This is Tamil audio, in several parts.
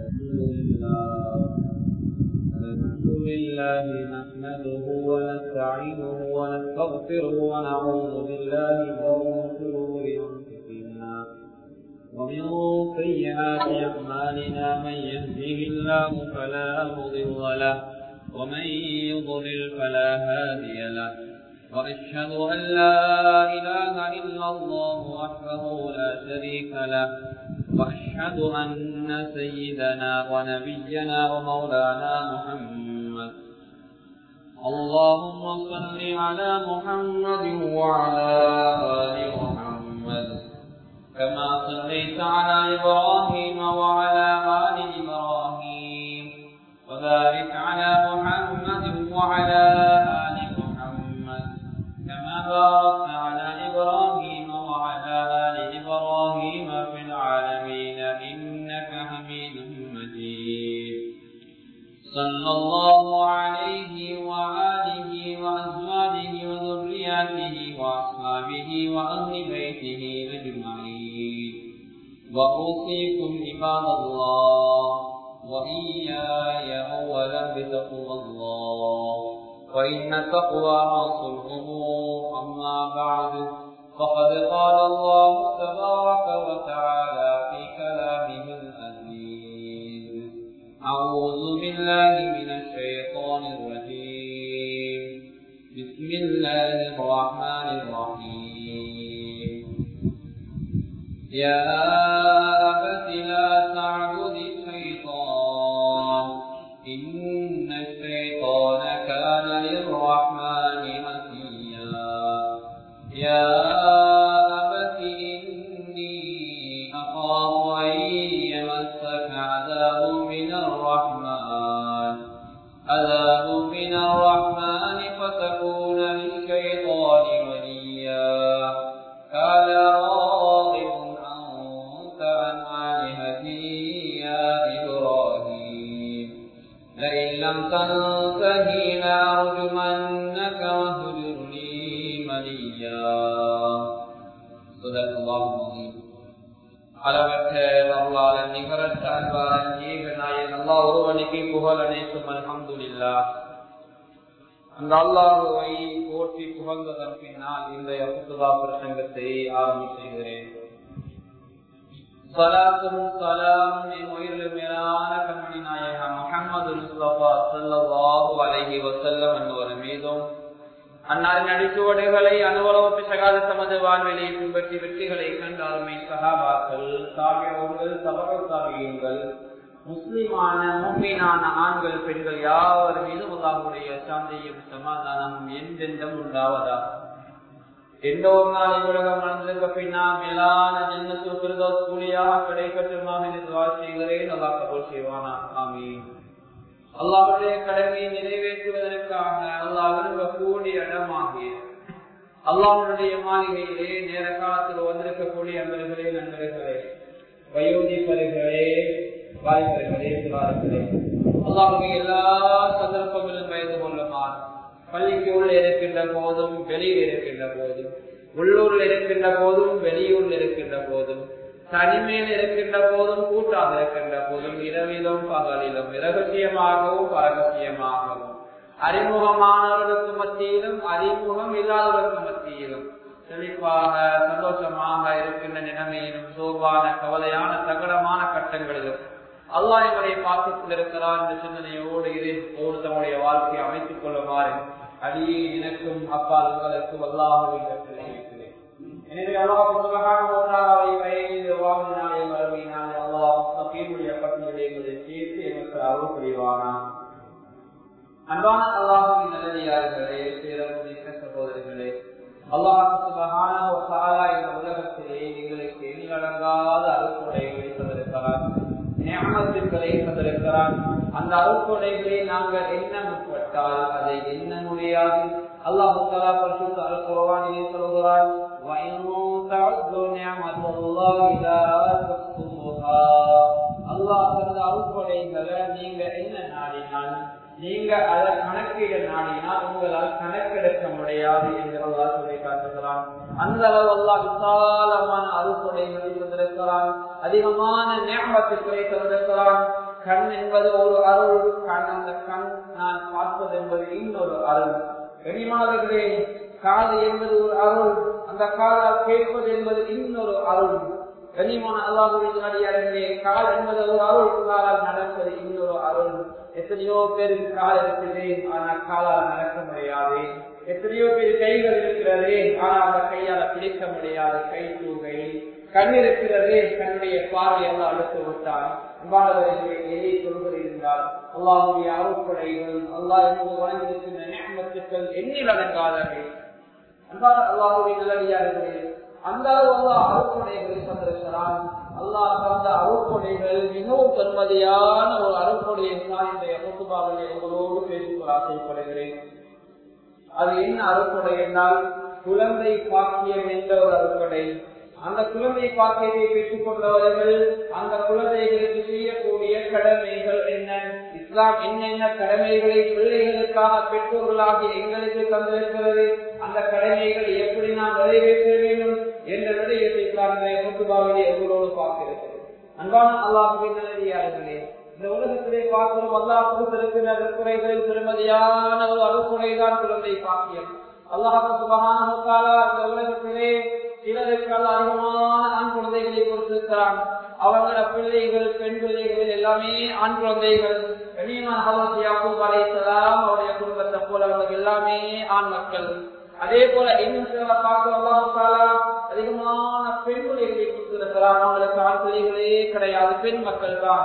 الحمد لله الحمد لله نحمده ونستعينه ونستغفره ونعوذ بالله من شرور انفسنا ومن سيئات اعمالنا من يهده الله فلا مضل له ومن يضلل فلا هادي له واشهد ان لا اله الا الله وحده لا شريك له واشهد ان سيدنا ونبينا ومولانا محمد اللهم صل على محمد وعلى ال محمد كما صليت على ابراهيم وعلى ال ابراهيم وبارك على محمد وعلى ال محمد كما باركت على ابراهيم وعلى ال ابراهيم في العالمين انك حميد مجيد صلى الله عليه وآله وأزواجه وذرياته وأصحابه وأهل بيته أجمعين وأوصيكم عباد الله وإياي أولا بتقوى الله وإن التقوى رأس الأمور أما بعد فقد قال الله تبارك وتعالى في كلامه العزيز أعوذ بالله من الشيطان الرجيم بسم الله الرحمن الرحيم يا أبت لا تعبد الشيطان إن الشيطان كان للرحمن عصيا يا أبت إني أخاف أن يمسك عذاب من الرحمن عذاب من الرحمن فتكون للشيطان وليا قال راغب أنت عن آلهتي يا إبراهيم لئن لم تنتهي لأرجمنك واهجرني مليا صدق الله العظيم அளவற்ற அருளாளன் நிகரற்ற அன்பாளன் ஏக நாயன் அல்லா ஒருவனுக்கு புகழ் அனைத்தும் அல்ஹம்துலில்லா அந்த அல்லாஹுவை போற்றி புகழ்ந்ததன் பின்னால் இந்த யகுத்துதா பிரசங்கத்தை ஆரம்பிக்கிறேன் சலாத்தும் சலாம் என் உயிரில் மேலான கண்மணி நாயகம் முகமது முஸ்தபா சல்லாஹூ அலஹி வசல்லம் என்பவர் மீதும் அன்னாரின் அடிச்சுவடுகளை அனுபவத்து சகாத தமது வாழ்விலை பின்பற்றி வெற்றிகளை கண்ட அருமை சகாபாக்கள் தாகியவர்கள் சபக தாகியங்கள் முஸ்லிமான மும்மீனான ஆண்கள் பெண்கள் யாவர் மீதும் அல்லாஹுடைய சாந்தியும் சமாதானமும் எந்தெந்தம் உண்டாவதா எந்த ஒரு நாளை உலகம் நடந்திருக்க பின்னா மேலான ஜென்மத்து பிரதோஸ் கூலியாக கிடைக்கட்டுமாக என்று வாழ்க்கைகிறேன் அல்லா கபோல் செய்வானா ஆமீன் அல்லாவுடைய கடமையை நிறைவேற்றுவதற்காக அல்லாஹ் விரும்பக்கூடிய இடமாகிய அல்லாவுடைய மாளிகையிலே நேர காலத்தில் வந்திருக்கக்கூடிய அன்பர்களே நண்பர்களே வயோதிப்பர்களே வாய்ப்பர்களே சிவார்களே அல்லாவுடைய எல்லா சந்தர்ப்பங்களும் பயந்து கொள்ளுமாறு பள்ளிக்கு உள்ள இருக்கின்ற போதும் வெளியில் இருக்கின்ற போதும் உள்ளூரில் இருக்கின்ற போதும் வெளியூரில் இருக்கின்ற போதும் தனிமையில் இருக்கின்ற போதும் கூட்டாக இருக்கின்ற போதும் இரவிலும் பகலிலும் இரகசியமாகவும் பரகசியமாகவும் அறிமுகமானவர்களுக்கு மத்தியிலும் அறிமுகம் இல்லாதவர்களுக்கு மத்தியிலும் செழிப்பாக சந்தோஷமாக இருக்கின்ற நிலைமையிலும் சோர்வான கவலையான சகலமான கட்டங்களிலும் அல்லாஹ் இவரை பார்த்துக் கொண்டிருக்கிறார் என்ற சிந்தனையோடு இதோடு தம்முடைய வாழ்க்கையை அமைத்துக் கொள்ளுமாறு அடியே எனக்கும் அப்பா உங்களுக்கும் அல்லாஹுவை இருக்கிறேன் எனவே அல்லாஹ் வயதில் வாழ்நாளை மறுமையினாலே அல்லாஹ் சபீருடைய பட்டியலை எங்களை சேர்த்து எமக்கு அருள் புரிவானா அன்பான அல்லாஹுவின் நல்லடியார்களே பேரமுதிக்க சகோதரர்களே அல்லாஹ் சுபஹான இந்த உலகத்திலே எங்களுக்கு எண்ணிலடங்காத அருள்கொடைகளை தந்திருக்கிறார் ஞானத்துக்களை தந்திருக்கிறார் அந்த அருள்கொடைகளை நாங்கள் என்ன முற்பட்டால் அதை என்ன முடியாது அல்லாஹு தலா பரிசுத்த அல் குர்ஆனிலே சொல்கிறார் அல்லாஹ் தந்த அருள்கொடைகளை நீங்க என்ன நாடினால் நீங்க அதை கணக்கிட நாடினால் உங்களால் கணக்கெடுக்க முடியாது என்று அல்லாஹ் சொல்லி காட்டுகிறான் அந்த அளவு அல்லாஹ் விசாலமான அருள்கொடைகளை தந்திருக்கிறான் அதிகமான ஞாபகத்துக்களை தந்திருக்கிறான் கண் என்பது ஒரு அருள் கண் அந்த கண் நான் பார்ப்பது என்பது இன்னொரு அருள் கனிமானவர்களே காது என்பது ஒரு அருள் அந்த காதால் கேட்பது என்பது இன்னொரு அருள் கனிமான அல்லாஹுடைய கால் என்பது ஒரு அருள் காலால் நடப்பது இன்னொரு அருள் எத்தனையோ பேருக்கு கால் இருக்குது ஆனால் காலால் நடக்க முடியாது எத்தனையோ பேர் கைகள் இருக்கிறது ஆனால் அந்த கையால பிடிக்க முடியாது கை தூகை கண் இருக்கிறது கண்ணுடைய பார்வை எல்லாம் அடுத்து விட்டால் அன்பானவர்களே எதை சொல்வது என்றால் அல்லாஹுடைய அருட்படைகள் அல்லாஹ் என்பது வழங்கியிருக்கின்ற நேமத்துக்கள் எண்ணில் அடங்காதவை அன்பான அல்லாஹுடைய நல்லடியார்களே அந்த அளவு அல்லாஹ் அருட்படைகளை தந்திருக்கிறான் அல்லாஹ் தந்த அருட்படைகள் மிகவும் பெருமதியான ஒரு அருட்படையை தான் இந்த முத்துபாவிலே உங்களோடு பேசிக்கொள்ள ஆசைப்படுகிறேன் அது என்ன அறுப்படை என்றால் குழந்தை பாக்கியம் என்ற ஒரு அறுப்படை அந்த குழந்தை பாக்கியத்தை பெற்றுக் கொண்டவர்கள் அந்த குழந்தைகளுக்கு செய்யக்கூடிய கடமைகள் என்ன இஸ்லாம் என்னென்ன கடமைகளை பிள்ளைகளுக்காக பெற்றோர்களாகி எங்களுக்கு தந்திருக்கிறது அந்த கடமைகளை எப்படி நாம் நிறைவேற்ற வேண்டும் என்ற விடயத்தை சார்ந்த முத்துபாவிலே எங்களோடு பார்க்கிறது அன்பான அல்லாஹுவின் நல்லடியார்களே இந்த உலகத்திலே பார்க்கிறோம் அல்லாஹ் கொடுத்திருக்கிற நற்குறைகளில் பெருமதியான ஒரு அறுக்குறைதான் குழந்தை பாக்கியம் அல்லாஹ் சுபகான இந்த உலகத்திலே சிலருக்கு அதிகமான ஆண் குழந்தைகளை கொடுத்திருக்கிறான் அவங்களோட பிள்ளைகள் பெண் பிள்ளைகள் எல்லாமே ஆண் குழந்தைகள் அவருடைய குடும்பத்தை போல அவங்களுக்கு எல்லாமே ஆண் மக்கள் அதே போல இன்னும் சில பார்க்கிறோம் அதிகமான பெண் பிள்ளைகளை கொடுத்திருக்கிறான் அவங்களுக்கு ஆண் பிள்ளைகளே கிடையாது பெண் மக்கள் தான்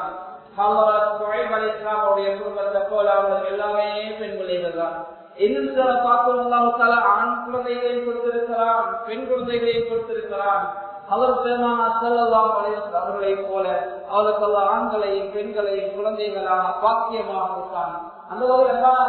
அவருடைய குடும்பத்தை போல அவங்களுக்கு எல்லாமே பெண் பிள்ளைகள் தான் இன்னும் சில பார்க்கிறோம் ஆண் குழந்தைகளையும் கொடுத்திருக்கிறான் பெண் குழந்தைகளையும் கொடுத்திருக்கிறான் அவர் பெருமான செல்லலாம் அவர்களை போல அவருக்கு ஆண்களையும் பெண்களையும் குழந்தைகளாக பாக்கியமாக இருக்கான் அந்த ஒரு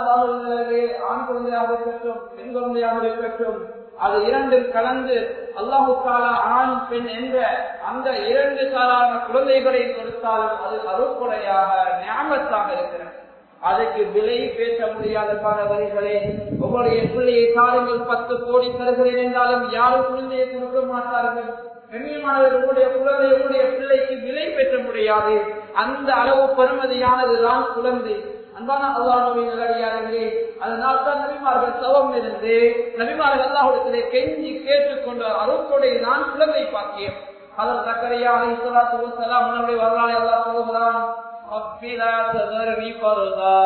ஆண் குழந்தையாக இருக்கட்டும் பெண் குழந்தையாக இருக்கட்டும் அது இரண்டும் கலந்து அல்லாஹுக்கால ஆண் பெண் என்ற அந்த இரண்டு சாரான குழந்தைகளை கொடுத்தாலும் அது அறுப்புடையாக ஞாபகத்தாக இருக்கிறது அதுக்கு விலை பேச முடியாத பாரவரிகளே உங்களுடைய பிள்ளையை தாருங்கள் பத்து கோடி தருகிறேன் என்றாலும் யாரும் குழந்தையை கொடுக்க மாட்டார்கள் கண்ணியமானவர்களுடைய குழந்தை உங்களுடைய பிள்ளைக்கு விலை பெற்ற முடியாது அந்த அளவு பெருமதியானதுதான் குழந்தை அன்பான அல்லாஹுவின் நல்லடியார்களே அதனால் தான் நபிமார்கள் சவம் இருந்து நபிமார்கள் அல்லாஹுடத்திலே கெஞ்சி கேட்டுக்கொண்ட அருட்கொடை தான் குழந்தை பாக்கியம் அதன் சக்கரையா அலைஹிஸ்ஸலாத்து வஸ்ஸலாம் முன்னாடி வரலாறு அல்லாஹ் சொல்கிறான் رب لا تذرني فردا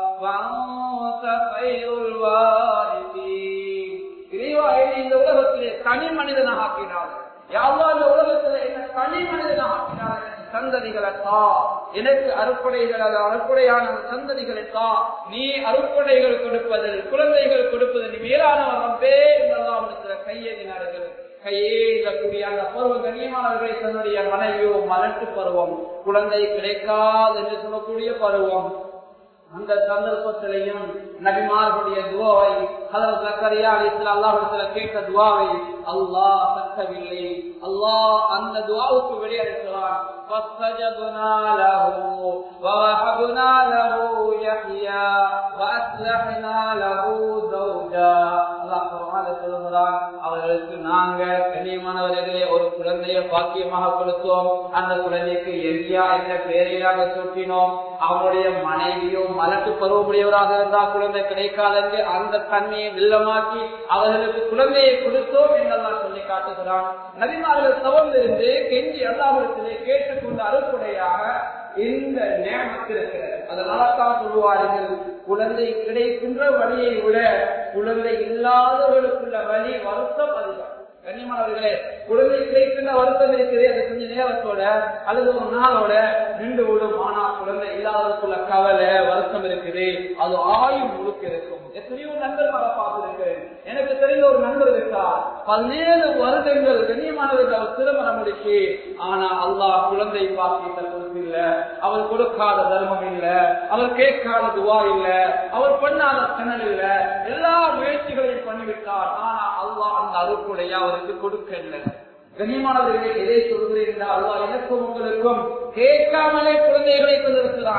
وأنت خير الوارثين இறைவா என்னை இந்த உலகத்திலே தனி மனிதனாக ஆக்கினார் யாவா இந்த உலகத்திலே என்ன தனி மனிதனாக ஆக்கினார் சந்ததிகளை தா எனக்கு அறுப்படைகள் அது அறுப்படையான சந்ததிகளை தா நீ அறுப்படைகள் கொடுப்பதில் குழந்தைகள் கொடுப்பதில் நீ மேலானவர் ரப்பே என்றெல்லாம் கையேறினார்கள் கையேறக்கூடிய அந்த பருவ கண்ணியமானவர்களை தன்னுடைய மனைவியோ மலட்டு பருவம் குழந்தை கிடைக்காது என்று சொல்லக்கூடிய பருவம் அந்த சந்தர்ப்பத்திலையும் நபிமார்களுடைய துவாவை ஹதரத் ஜக்கரியா அலிஸ்ல அல்லாஹிடத்துல கேட்ட துவாவை அல்லாஹ் தக்கவில்லை அல்லாஹ் அந்த துவாவுக்கு வெளியெடுக்கிறான் فاستجبنا له ووهبنا له يحيى وأصلحنا له زوجا அல்லாஹ் குர்ஆன்ல சொல்கிறான் அவர்களுக்கு நாங்க கண்ணியமானவர்களே ஒரு குழந்தைய பாக்கியமாக கொடுத்தோம் அந்த குழந்தைக்கு எரியா என்ற பெயரையாக சூட்டினோம் அவனுடைய மனைவியும் மலட்டு பருவமுடையவராக இருந்தால் குழந்தை கிடைக்காதென்று அந்த தன்மையை வெள்ளமாக்கி அவர்களுக்கு குழந்தையை கொடுத்தோம் என்றெல்லாம் சொல்லி காட்டுகிறான் நபிமார்கள் தவறிலிருந்து கெஞ்சி அல்லாஹிடத்திலே கேட்டுக்கொண்ட அறுப்புடையாக இந்த நேமத்தில் இருக்கிறது அதனால தான் சொல்லுவார்கள் குழந்தை கிடைக்கின்ற வழியை விட குழந்தை இல்லாதவர்களுக்குள்ள வழி வருத்தம் அதிகம் கண்ணியமானவர்களே குழந்தை கிடைக்கின்ற வருத்தம் இருக்குது அது கொஞ்ச நேரத்தோட அல்லது ஒரு நாளோட நின்று விடும் ஆனா குழந்தை இல்லாததுக்குள்ள கவலை வருத்தம் இருக்குது அது ஆயுள் முழுக்க இருக்கும் எத்தனையோ நண்பர்களை பார்த்திருக்கிறேன் எனக்கு தெரிந்த ஒரு நண்பர் இருக்கா பல்வேறு வருடங்கள் கண்ணியமானவர்கள் அவர் திருமணம் முடிச்சு ஆனா அல்லாஹ் குழந்தை பாக்கியத்தை கொடுத்தில்ல அவர் கொடுக்காத தர்மம் இல்ல அவர் கேட்காத துவா இல்ல அவர் பண்ணாத கணல் இல்ல எல்லா முயற்சிகளையும் பண்ணிவிட்டார் ஆனா அல்லாஹ் அந்த அருக்குடைய அவருக்கு கொடுக்கல கண்ணியமானவர்களே எதை சொல்கிறேன் என்றால் அல்லாஹ் எனக்கும் உங்களுக்கும் கேட்காமலே குழந்தைகளை கொண்டிருக்கிறான்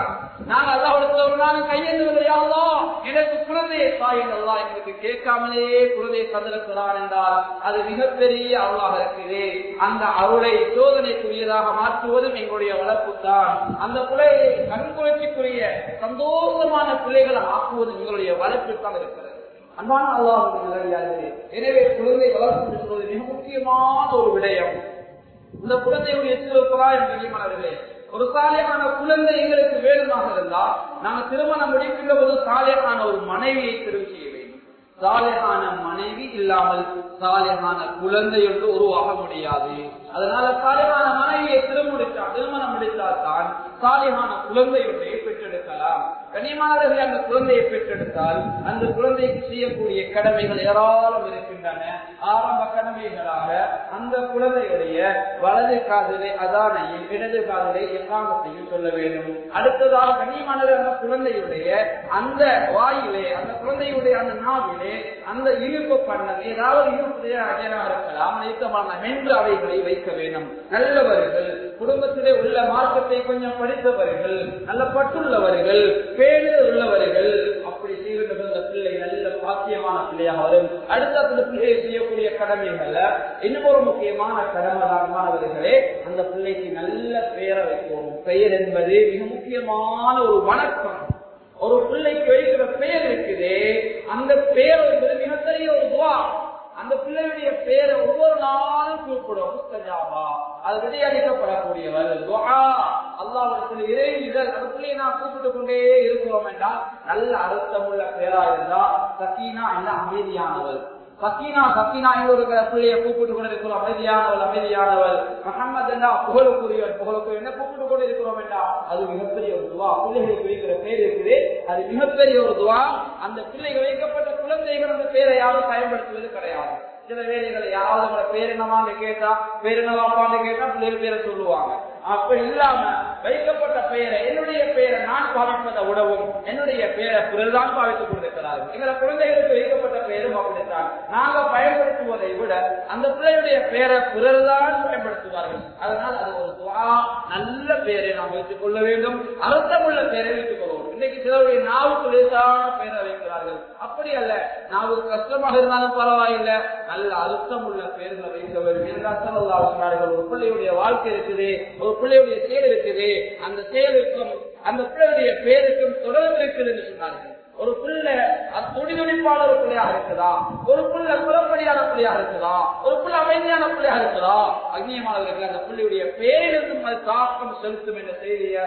இருக்கிறான் நாங்க அல்லாஹ் ஒரு நாள் கையெழுந்துவதையாவோ எனக்கு குழந்தையை தாயின் அல்லா எங்களுக்கு கேட்காமலே குழந்தையை தந்திருக்கிறான் என்றால் அது மிகப்பெரிய அருளாக இருக்குது அந்த அருளை சோதனைக்குரியதாக மாற்றுவதும் எங்களுடைய வளர்ப்பு தான் அந்த பிள்ளையை கண்குளிர்ச்சிக்குரிய சந்தோஷமான பிள்ளைகளை ஆக்குவதும் எங்களுடைய வளர்ப்பு தான் இருக்கிறது அன்பான அல்லாஹ் எனவே குழந்தை வளர்ப்பு என்பது மிக முக்கியமான ஒரு விடயம் இந்த குழந்தையுடைய திருப்பராயம் கண்ணியமானவர்களே ஒரு சாலையான குழந்தை எங்களுக்கு வேணுமாக இருந்தால் நாங்கள் திருமணம் முடிக்கின்ற போது சாலையான ஒரு மனைவியை தெரிவு செய்ய வேண்டும் சாலையான மனைவி இல்லாமல் சாலையான குழந்தை என்று உருவாக முடியாது அதனால சாலையான மனைவியை திருமுடித்தா திருமணம் முடித்தால் தான் சாலையான குழந்தை ஒன்றை பெற்றெடுக்கலாம் கனிமானவர்களை அந்த குழந்தையை பெற்றெடுத்தால் அந்த குழந்தைக்கு செய்யக்கூடிய கடமைகள் ஏராளம் இருக்கின்றன ஆரம்ப கடமைகளாக அந்த குழந்தையுடைய வலது காதலை அதானையும் இடது காதலை எக்காமத்தையும் சொல்ல வேண்டும் அடுத்ததாக கண்ணியமானவர் அந்த குழந்தையுடைய அந்த வாயிலே அந்த குழந்தையுடைய அந்த நாவிலே அந்த இனிப்பு பண்ணது ஏதாவது இனிப்பு அஜனாக இருக்கலாம் நிறுத்தமான மென்று அவைகளை வைக்க வேண்டும் நல்லவர்கள் குடும்பத்திலே உள்ள மார்க்கத்தை கொஞ்சம் படித்தவர்கள் நல்ல பட்டுள்ளவர்கள் பேரில் உள்ளவர்கள் அப்படி செய்கின்ற அந்த பிள்ளை நல்ல பாக்கியமான பிள்ளையாக வரும் அடுத்த அந்த பிள்ளையை செய்யக்கூடிய கடமைகள்ல இன்னும் ஒரு முக்கியமான கடமை மாணவர்களே அந்த பிள்ளைக்கு நல்ல பெயரை வைக்கும் பெயர் என்பது மிக முக்கியமான ஒரு வணக்கம் ஒரு பிள்ளைக்கு வைக்கிற பெயர் இருக்குதே அந்த பெயர் என்பது மிகப்பெரிய ஒரு துவா அந்த பிள்ளையுடைய பெயரை ஒவ்வொரு நாளும் கூப்பிடும் முஸ்தஜாபா அது விடையளிக்கப்படக்கூடியவர் அல்லாவிடத்தில் இறை இதழ் அந்த பிள்ளையை நான் கூப்பிட்டு கொண்டே இருக்கிறோம் என்றால் நல்ல அர்த்தமுள்ள பெயரா இருந்தா சக்கீனா என்ற அமைதியானவர் சக்கீனா சக்கீனா என்ற பிள்ளையை கூப்பிட்டு கொண்டு இருக்கிறோம் அமைதியானவள் அமைதியானவள் முகமது என்றா புகழுக்குரியவர் புகழுக்குரிய என்ன கூப்பிட்டு கொண்டு இருக்கிறோம் என்றா அது மிகப்பெரிய ஒரு துவா பிள்ளைகளுக்கு வைக்கிற பேர் இருக்குது அது மிகப்பெரிய ஒரு துவா அந்த பிள்ளைகள் வைக்கப்பட்ட குழந்தைகள் அந்த பேரை யாரும் பயன்படுத்துவது கிடையாது சில வேலைகளை யாராவது உங்களோட பேர் என்னவான்னு கேட்டா பேர் என்னவாப்பான்னு கேட்டா பிள்ளைகள் பேரை சொல்லுவாங்க அப்ப இல்லாம வைக்கப்பட்ட பெயரை என்னுடைய பெயரை நான் பாவிப்பதை உடவும் என்னுடைய பெயரை பிறர் தான் பாவித்துக் கொண்டிருக்கிறார்கள் எங்களை குழந்தைகளுக்கு வைக்கப்பட்ட பெயரும் அப்படித்தான் நாங்க பயன்படுத்துவதை விட அந்த பிள்ளையுடைய பெயரை பிறர் தான் பயன்படுத்துவார்கள் அதனால் அது ஒரு துவா நல்ல பெயரை நாம் வைத்துக் கொள்ள வேண்டும் அர்த்தமுள்ள பெயரை வைத்துக் கொள்வோம் இன்னைக்கு சிலருடைய நாவுக்கு லேசான பெயரை வைக்கிறார்கள் அப்படி அல்ல நாவுக்கு கஷ்டமாக இருந்தாலும் பரவாயில்லை நல்ல அர்த்தம் உள்ள பெயர்களை வைக்க வேண்டும் என்றால் சொன்னார்கள் ஒரு பிள்ளையுடைய வாழ்க்கை இருக்குது ஒரு பிள்ளையுடைய செயல் இருக்குது அந்த செயலுக்கும் அந்த பிள்ளையுடைய பேருக்கும் தொடர்பு இருக்குது என்று சொன்னார்கள் ஒரு பிள்ளை துடிதுடிப்பான ஒரு பிள்ளையா இருக்குதா ஒரு பிள்ளை குலப்படியான பிள்ளையா இருக்குதா ஒரு பிள்ளை அமைதியான பிள்ளையா இருக்குதா அந்நியமானவர்களுக்கு அந்த பிள்ளையுடைய பேரிலிருந்தும் அது தாக்கம் செலுத்தும் என்ற செய்தியை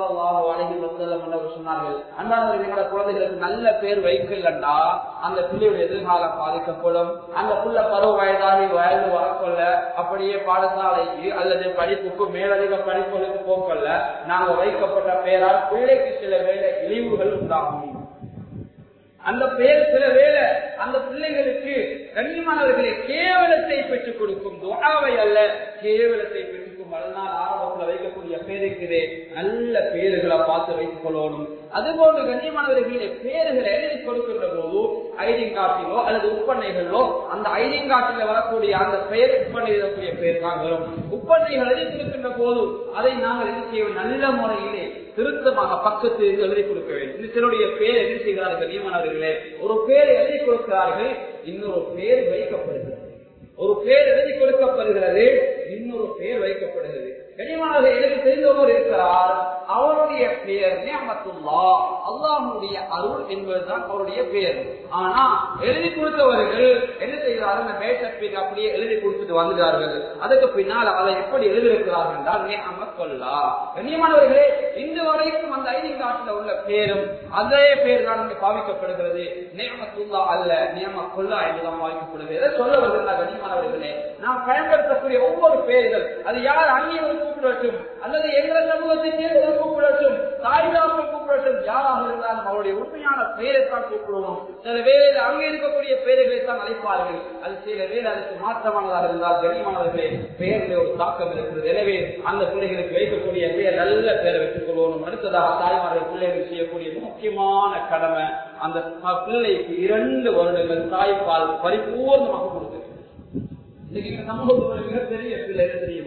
அழகி வந்தலம் சொன்னார்கள் அன்றாடவர்கள் எங்களோட குழந்தைகளுக்கு நல்ல பேர் வைக்கலண்டா அந்த பிள்ளையுடைய எதிர்காலம் பாதிக்கப்படும் அந்த பிள்ளை பருவ வயதாகி வயது வரக்கொள்ள அப்படியே பாடசாலைக்கு அல்லது படிப்புக்கு மேலதிக படிப்புகளுக்கு போக்கல்ல நாங்க வைக்கப்பட்ட பெயரால் பிள்ளைக்கு சில வேலை இழிவுகள் உண்டாகும் அந்த பேர் சில வேலை அந்த பிள்ளைகளுக்கு கண்ணியமானவர்களை கேவலத்தை பெற்றுக் கொடுக்கும் துவாவை அல்ல கேவலத்தை பெற்றுக் கொடுக்கும் அதனால் ஆரம்பத்தில் வைக்கக்கூடிய பேருக்கிறே நல்ல பேருகளை பார்த்து வைத்துக் கொள்ளணும் அதுபோன்று கண்ணியமானவர்களே பேருகளை எழுதி கொடுக்கின்ற போது ஐடிங் கார்டிலோ அல்லது உப்பண்ணைகளோ அந்த ஐடிங் கார்டில வரக்கூடிய அந்த பெயர் உப்பண்ணை எழுதக்கூடிய பெயர் தான் வரும் உப்பண்ணைகள் எழுதி கொடுக்கின்ற போது அதை நாங்கள் எழுதி செய்ய நல்ல முறையிலே திருத்தமாக பக்கத்தில் எழுதி கொடுக்க வேண்டும் இந்த சிலருடைய பேர் எழுதி செய்கிறார்கள் நியமனவர்களே ஒரு பேர் எழுதி கொடுக்கிறார்கள் இன்னொரு பேர் வைக்கப்படுகிறது ஒரு பேர் எழுதி கொடுக்கப்படுகிறது இன்னொரு பேர் வைக்கப்படுகிறது கனிமானது எனக்கு தெரிந்தவர் இருக்கிறார் அவருடைய பெயர் நியமத்துல்லா அல்லாஹுடைய அருள் என்பதுதான் அவருடைய பெயர் ஆனா எழுதி கொடுத்தவர்கள் என்ன செய்கிறார்கள் அந்த மேட்டப்பீடு அப்படியே எழுதி கொடுத்துட்டு வந்துட்டார்கள் அதுக்கு பின்னால் அதை எப்படி எழுதியிருக்கிறார்கள் என்றால் நியமத்துல்லா கண்ணியமானவர்களே இன்று வரைக்கும் அந்த ஐடி காட்டில் உள்ள பேரும் அதே பேர் தான் இங்கே பாவிக்கப்படுகிறது நியமத்துல்லா அல்ல நியமக்குல்லா என்றுதான் பாவிக்கப்படுகிறது எதை சொல்ல வருகிறார் கண்ணியமானவர்களே நாம் பயன்படுத்தக்கூடிய ஒவ்வொரு பேர்கள் அது யார் அந்நியவர் கூப்பிடட்டும் அல்லது எங்களை சமூகத்தை சேர்ந்தவர் கூப்பிடட்டும் தாய்தாமல் கூப்பிடட்டும் யாராக இருந்தாலும் அவருடைய உண்மையான பெயரை தான் கூப்பிடுவோம் சில வேலை அங்கே இருக்கக்கூடிய பெயர்களை தான் அழைப்பார்கள் அது சில வேலை அதுக்கு மாற்றமானதாக இருந்தால் கண்ணியமானவர்களே பெயரிலே ஒரு தாக்கம் இருக்கிறது எனவே அந்த பிள்ளைகளுக்கு வைக்கக்கூடிய பெயர் நல்ல பெயரை வைத்துக் கொள்வோம் அடுத்ததாக தாய்மார்கள் பிள்ளைகள் செய்யக்கூடிய முக்கியமான கடமை அந்த பிள்ளைக்கு இரண்டு வருடங்கள் தாய்ப்பால் பரிபூர்ணமாக கொடுத்து இன்னைக்கு இந்த சமூகத்துல மிகப்பெரிய பிள்ளை என்ன தெரியுமா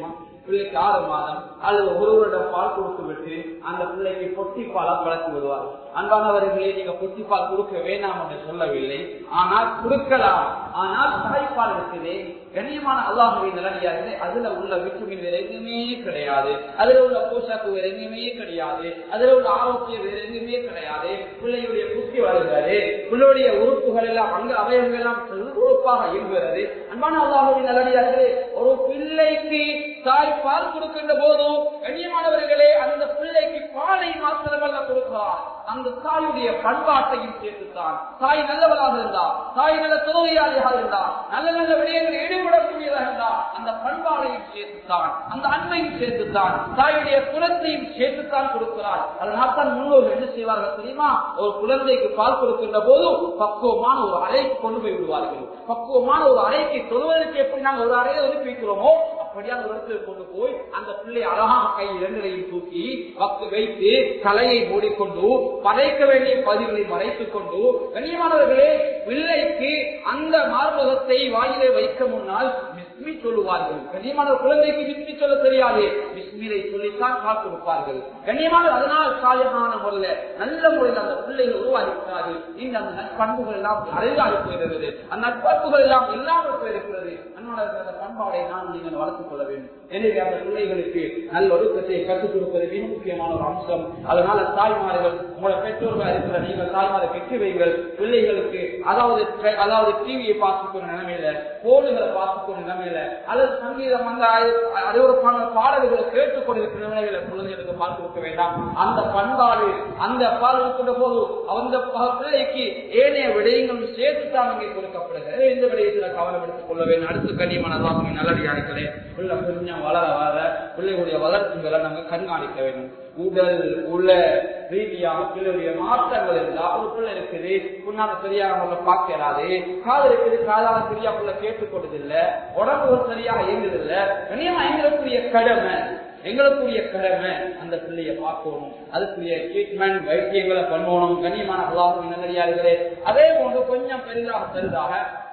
பிள்ளைக்கு ஆறு மாதம் அல்லது ஒரு வருடம் பால் கொடுத்து விட்டு அந்த பிள்ளைக்கு பொட்டி பாலா பழக்கி விடுவார் அன்பானவர்களே நீங்க பொட்டி பால் கொடுக்க வேண்டாம் என்று சொல்லவில்லை ஆனால் கொடுக்கலாம் ஆனால் தாய்ப்பால் இருக்குது கண்ணியமான அல்லாஹுவை நிலடியார்களே அதுல உள்ள விட்டமின் வேற எதுவுமே கிடையாது அதுல உள்ள போஷாக்கு வேற எதுவுமே கிடையாது அதுல உள்ள ஆரோக்கியம் வேற எதுவுமே கிடையாது பிள்ளையுடைய புத்தி வருகிறது பிள்ளையுடைய உறுப்புகள் எல்லாம் அங்க அவயங்கள் எல்லாம் உறுப்பாக இயங்குகிறது அன்பான அல்லாஹுவின் நல்லடியார்களே ஒரு பிள்ளைக்கு தாய் பால் கொடுக்கின்ற போதும் கண்ணியமானவர்களே அந்த பிள்ளைக்கு பாலை மாத்திரமல்ல கொடுக்கிறார் அந்த தாயுடைய பண்பாட்டையும் சேர்த்துத்தான் தாய் நல்லவராக இருந்தா தாய் நல்ல தொழிலாளியாக இருந்தா நல்ல நல்ல விடயங்கள் ஈடுபடக்கூடியதாக இருந்தா அந்த பண்பாடையும் சேர்த்துத்தான் அந்த அன்பையும் சேர்த்துத்தான் தாயுடைய குலத்தையும் சேர்த்துத்தான் கொடுக்கிறார் அதனால் தான் முன்னோர்கள் என்ன செய்வார்கள் தெரியுமா ஒரு குழந்தைக்கு பால் கொடுக்கின்ற போது பக்குவமான ஒரு அறைக்கு கொண்டு போய் விடுவார்கள் பக்குவமான ஒரு அறைக்கு தொழுவதற்கு எப்படி நாங்கள் ஒரு அறையை ஒதுக்கி வைக்கிறோமோ அப்படியான ஒரு இடத்துல கொண்டு போய் அந்த பிள்ளை அழகாக கை இரண்டையும் தூக்கி வக்கு வைத்து தலையை மூடிக்கொண்டு பதைக்க வேண்டிய பதிவுகளை மறைத்துக் கொண்டு கண்ணியமானவர்களே பிள்ளைக்கு அந்த மார்பகத்தை வாயிலே வைக்க முன்னால் மிஸ்மி சொல்லுவார்கள் கண்ணியமான குழந்தைக்கு மிஸ்மி சொல்ல தெரியாது மிஸ்மிலை சொல்லித்தான் கால் கொடுப்பார்கள் கண்ணியமான அதனால் சாயமான முறையில நல்ல முறையில் அந்த பிள்ளைகள் உருவாகிக்கிறார்கள் இந்த அந்த நட்பண்புகள் எல்லாம் அழகாகி போயிருக்கிறது அந்த நட்பண்புகள் எல்லாம் இல்லாமல் போயிருக்கிறது அந்த பண்பாடை நான் நீங்கள் வளர்த்துக் கொள்ள வேண்டும் எனவே அந்த பிள்ளைகளுக்கு நல்ல ஒழுக்கத்தை கற்றுக் கொடுப்பது மிக முக்கியமான ஒரு அம்சம் அதனால தாய்மார்கள் உங்களோட பெற்றோர்கள் இருக்கிற நீங்கள் தாய்மாரை பெற்று வைங்கள் பிள்ளைகளுக்கு அதாவது அதாவது டிவியை பார்த்துக்கொண்ட நிலைமையில போனுகளை பார்த்துக்கொண்ட நிலைமையில அல்லது சங்கீதம் அந்த அறிவுறுப்பான பாடல்களை கேட்டுக்கொண்டிருக்கிற நிலைமையில குழந்தைகளுக்கு பால் கொடுக்க வேண்டாம் அந்த பண்பாடு அந்த பால் கொடுக்கின்ற போது அந்த பிள்ளைக்கு ஏனைய விடயங்களும் சேர்த்துத்தான் அங்கே கொடுக்கப்படுகிறது இந்த விடயத்தில் கவனம் எடுத்துக் கொள்ள வேண்டும் அடுத்து கண்ணியமான நல்லடியார்களே உள்ள கொஞ்சம் வளர வளர பிள்ளைகளுடைய வளர்ச்சிகளை நாங்கள் கண்காணிக்க வேண்டும் உடல் உள்ள ரீதியாக பிள்ளையுடைய மாற்றங்கள் இருந்தா ஒரு பிள்ளை இருக்குது முன்னால சரியாக முள்ள பார்க்கிறாது காது இருக்குது காதால சரியா புள்ள கேட்டுக்கொண்டதில்லை உடம்பு சரியாக இயங்குதில்லை கண்ணியமா எங்களுக்குரிய கடமை எங்களுக்குரிய கடமை அந்த பிள்ளைய பார்க்கணும் அதுக்குரிய ட்ரீட்மெண்ட் வைத்தியங்களை பண்ணணும் கண்ணியமான அல்லாஹும் நல்லடியார்களே அதே போன்று கொஞ்சம் பெரிதாக பெரிதாக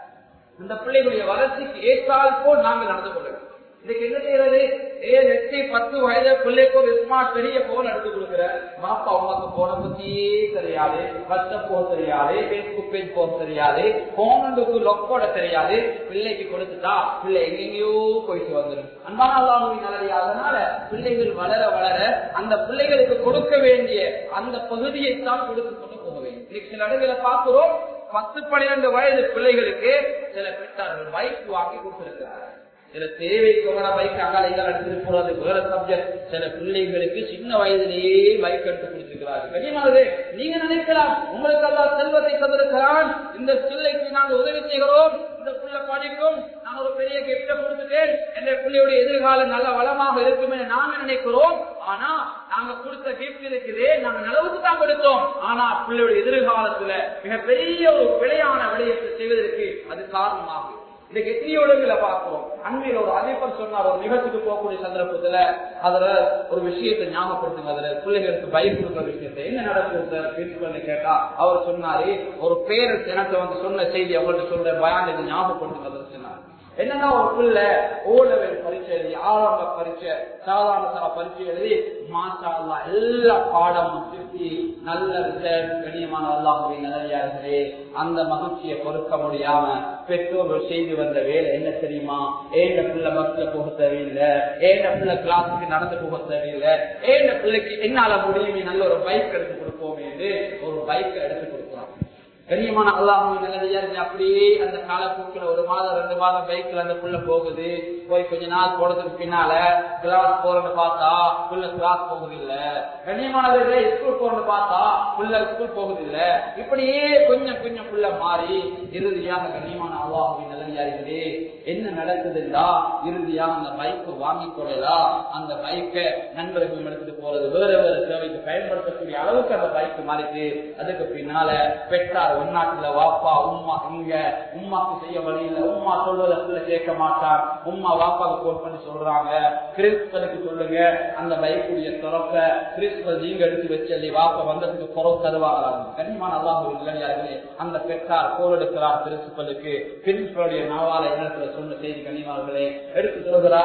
இந்த பிள்ளைகளுடைய வளர்ச்சிக்கு ஏற்றால் போல் நாங்கள் நடந்து கொள்ள வேண்டும் இதுக்கு என்ன செய்யறது ஏழு எட்டு பத்து வயது பிள்ளைக்கு ஒரு ஸ்மார்ட் பெரிய போன் எடுத்து கொடுக்குற பாப்பா அம்மாக்கு போன பத்தியே தெரியாது வாட்ஸ்அப் போக தெரியாது பேஸ்புக் பேஜ் போக தெரியாது போனுக்கு லொக் போட தெரியாது பிள்ளைக்கு கொடுத்துட்டா பிள்ளை எங்கெங்கயோ போயிட்டு வந்துடும் அன்பான அல்லாஹுவின் நல்லது அதனால பிள்ளைகள் வளர வளர அந்த பிள்ளைகளுக்கு கொடுக்க வேண்டிய அந்த பகுதியை தான் கொடுத்து கொண்டு போக வேண்டும் இன்னைக்கு சில இடங்களை பார்க்கிறோம் பத்து பன்னிரண்டு வயது பிள்ளைகளுக்கு சில பெற்றார்கள் பைக் வாங்கி கொடுத்திருக்கிறார்கள் சில தேவைக்கு பைக் அங்கால எங்கால எடுத்துட்டு போறது வேற சப்ஜெக்ட் சில பிள்ளைகளுக்கு சின்ன வயதிலேயே பைக் எடுத்து கொடுத்திருக்கிறார்கள் கனிமானது நீங்க நினைக்கலாம் உங்களுக்கு எல்லாம் செல்வத்தை தந்திருக்கிறான் இந்த பிள்ளைக்கு நாங்கள் உதவி செய்கிறோம் இந்த பிள்ளை படிக்கும் நான் ஒரு பெரிய கிஃப்ட கொடுத்துட்டேன் என்ற பிள்ளையுடைய எதிர்காலம் நல்ல வளமாக இருக்கும் என நாங்க நினைக்கிறோம் ஆனா நாங்க கொடுத்த கிஃப்ட் இருக்குது நாங்க நிலவுக்கு தான் கொடுத்தோம் ஆனா பிள்ளையுடைய எதிர்காலத்துல மிகப்பெரிய ஒரு பிழையான விடயத்தை செய்வதற்கு அது காரணமாகும் இன்னைக்கு எத்தனையோடுகளை பார்க்கிறோம் அண்மையில ஒரு அதிபர் சொன்னார் ஒரு நிகழ்ச்சிக்கு போகக்கூடிய சந்தர்ப்பத்துல அதுல ஒரு விஷயத்தை ஞாபகப்படுத்துங்க அதுல பிள்ளைகளுக்கு பயிர் கொடுக்குற விஷயத்தை என்ன நடக்குது கேட்டா அவர் சொன்னாரு ஒரு பேரு எனக்கு வந்து சொன்ன செய்தி அவங்கள்ட்ட சொல்ற பயான் இது ஞாபகப்படுத்துங்க சொன்னார் என்னன்னா ஒரு பிள்ளை ஓ லெவல் பரீட்சை எழுதி ஆரம்ப பரீட்சை சாதாரண பரீட்சை எழுதி மாசா அல்லா எல்லா பாடமும் திருப்பி நல்ல ரிசல்ட் கண்ணியமான அல்லாஹுவை நல்லே அந்த மகிழ்ச்சியை பொறுக்க முடியாம பெற்றோர்கள் செய்து வந்த வேலை என்ன தெரியுமா ஏண்ட பிள்ளை பஸ்ல போக தேவையில்லை ஏண்ட பிள்ளை கிளாஸுக்கு நடந்து போக தேவையில்லை ஏண்ட பிள்ளைக்கு என்னால முடியுமே நல்ல ஒரு பைக் எடுத்து கொடுப்போம் என்று ஒரு பைக்கை எடுத்து கொடுக்குறோம் கண்ணியமான அல்லாஹும் நல்லதையா அப்படியே அந்த காலப்போக்கில் ஒரு மாதம் ரெண்டு மாதம் பைக்ல அந்த புள்ள போகுது போய் கொஞ்ச நாள் போனதுக்கு பின்னால கிளாஸ் போறன்னு பார்த்தா புள்ள கிளாஸ் போகுது இல்ல கண்ணியமானவர்களே ஸ்கூல் போறன்னு பார்த்தா புள்ள ஸ்கூல் போகுது இல்ல இப்படியே கொஞ்சம் கொஞ்சம் புள்ள மாறி இறுதியாக கண்ணியமான அல்லாஹுவின் நல்லதாரிகளே என்ன நடக்குதுன்னா இறுதியாக அந்த பைக்கை வாங்கி கொள்ளலாம் அந்த பைக்கை நண்பர்கள் எடுத்துட்டு போறது வேற வேற தேவைக்கு பயன்படுத்தக்கூடிய அளவுக்கு அந்த பைக் மாறிட்டு அதுக்கு பின்னால பெற்றார் உள்நாட்டுல வாப்பா உம்மா இங்க உம்மாக்கு செய்ய வழி இல்ல உம்மா சொல்வதற்கு கேட்க மாட்டார் உம்மா வாப்பாவுக்கு போன் பண்ணி சொல்றாங்க கிறிஸ்பலுக்கு சொல்லுங்க அந்த பைக்குடைய திறப்ப கிறிஸ்பல் நீங்க எடுத்து வச்சல்லி வாப்பா வந்ததுக்கு குறவு தருவாங்களாங்க கண்ணியமான அல்லாஹ் இல்லையார்களே அந்த பெற்றார் கோல் எடுக்கிறார் பிரின்சிபலுக்கு பிரின்சிபலுடைய நாவால இடத்துல சொன்ன செய்தி கண்ணியமார்களே எடுத்து சொல்கிறார்